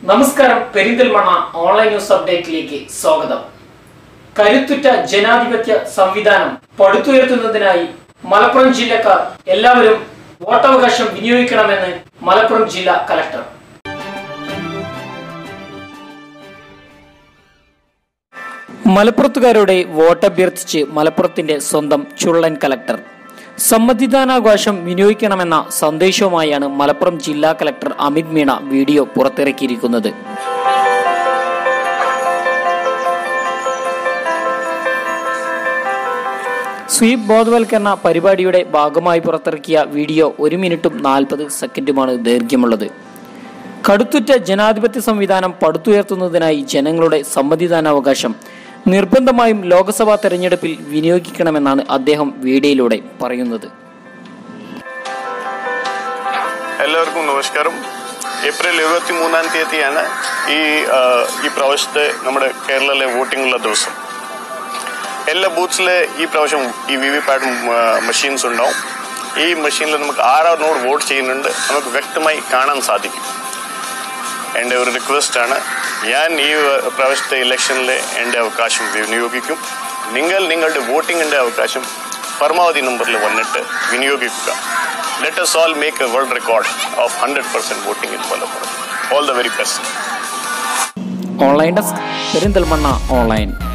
നമസ്കാരം Perinthalmanna online news അപ്ഡേറ്റിലേക്ക് സ്വാഗതം കരുത്തുറ്റ ജനാധിപത്യ സംവിധാനം പടുത്തുയർത്തുന്നതിനായി മലപ്പുറം ജില്ലക്കാർ എല്ലാവരും വോട്ടവകാശം വിനിയോഗിക്കണമെന്ന് മലപ്പുറം ജില്ലാ കലക്ടർ മലപ്പുറത്തുകാരുടെ വോട്ടഭ്യർത്ഥിച്ച് മലപ്പുറത്തിന്റെ സ്വന്തം ചുള്ളൻ കലക്ടർ സമ്മതിദാനാവകാശം വിനിയോഗിക്കണമെന്ന സന്ദേശവുമായാണ് മലപ്പുറം ജില്ലാ കലക്ടർ അമിത് മീണ വീഡിയോ പുറത്തിറക്കിയിരിക്കുന്നത് സ്വീപ് ബോധവൽക്കരണ പരിപാടിയുടെ ഭാഗമായി പുറത്തിറക്കിയ വീഡിയോ ഒരു മിനിറ്റും നാൽപ്പത് സെക്കൻഡുമാണ് ദൈർഘ്യമുള്ളത് കടുത്തുറ്റ ജനാധിപത്യ സംവിധാനം പടുത്തുയർത്തുന്നതിനായി ജനങ്ങളുടെ സമ്മതിദാനാവകാശം നിർബന്ധമായും ലോക്സഭാ തെരഞ്ഞെടുപ്പിൽ വിനിയോഗിക്കണമെന്നാണ് അദ്ദേഹം വീഡിയോയിലൂടെ പറയുന്നത് എല്ലാവർക്കും നമസ്കാരം ഏപ്രിൽ ഇരുപത്തി മൂന്നാം തീയതിയാണ് ഈ ആ, ഈ പ്രാവശ്യത്തെ നമ്മുടെ കേരളത്തിലെ വോട്ടിംഗുള്ള ദിവസം എല്ലാ ബൂത്ത്സിലെ ഈ പ്രാവശ്യം ഈ വി വി പാറ്റ് മെഷീൻസ് ഉണ്ടാവും ഈ മെഷീനിൽ നമുക്ക് ആരാറിനോട് വോട്ട് ചെയ്യുന്നുണ്ട് നമുക്ക് വ്യക്തമായി കാണാൻ സാധിക്കും എൻ്റെ ഒരു റിക്വസ്റ്റാണ് ഞാൻ ഈ പ്രാവശ്യത്തെ ഇലക്ഷനിൽ എൻ്റെ അവകാശം വിനിയോഗിക്കും നിങ്ങൾ നിങ്ങളുടെ വോട്ടിങ്ങിൻ്റെ അവകാശം പരമാവധി നമ്പറിൽ വന്നിട്ട് വിനിയോഗിക്കുക let us all make a world record of 100% voting in Malappuram. All the very best. Online desk Perinthalmanna online